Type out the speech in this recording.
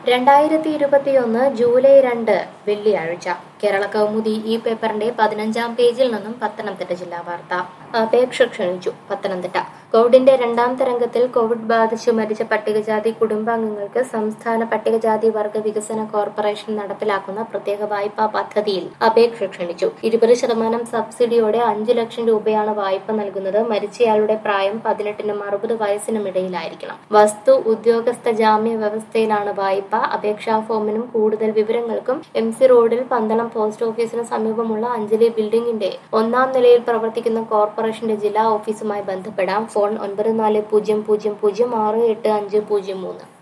രണ്ടായിരത്തി ഇരുപത്തിയൊന്ന് ജൂലൈ രണ്ട് വെള്ളിയാഴ്ച കേരള കൗമുദി ഈ പേപ്പറിന്റെ പതിനഞ്ചാം പേജിൽ നിന്നും പത്തനംതിട്ട ജില്ലാ വാർത്ത അപേക്ഷ ക്ഷണിച്ചു പത്തനംതിട്ട കോവിഡിന്റെ രണ്ടാം തരംഗത്തിൽ കോവിഡ് ബാധിച്ചു മരിച്ച പട്ടികജാതി കുടുംബാംഗങ്ങൾക്ക് സംസ്ഥാന പട്ടികജാതി വർഗ വികസന കോർപ്പറേഷൻ നടപ്പിലാക്കുന്ന പ്രത്യേക വായ്പാ പദ്ധതിയിൽ അപേക്ഷ ക്ഷണിച്ചു ഇരുപത് ശതമാനം സബ്സിഡിയോടെ അഞ്ചു ലക്ഷം രൂപയാണ് വായ്പ നൽകുന്നത് മരിച്ചയാളുടെ പ്രായം പതിനെട്ടിനും അറുപത് വയസ്സിനും ഇടയിലായിരിക്കണം വസ്തു ഉദ്യോഗസ്ഥ ജാമ്യ വ്യവസ്ഥയിലാണ് വായ്പ അപേക്ഷാ ഫോമിനും കൂടുതൽ വിവരങ്ങൾക്കും എം സി റോഡിൽ പന്തളം പോസ്റ്റ് ഓഫീസിന് സമീപമുള്ള അഞ്ജലി ബിൽഡിംഗിന്റെ ഒന്നാം നിലയിൽ പ്രവർത്തിക്കുന്ന കോർപ്പറേഷന്റെ ജില്ലാ ഓഫീസുമായി ബന്ധപ്പെടാം ഫോൺ ഒൻപത് നാല് പൂജ്യം പൂജ്യം പൂജ്യം ആറ് എട്ട് അഞ്ച് പൂജ്യം മൂന്ന്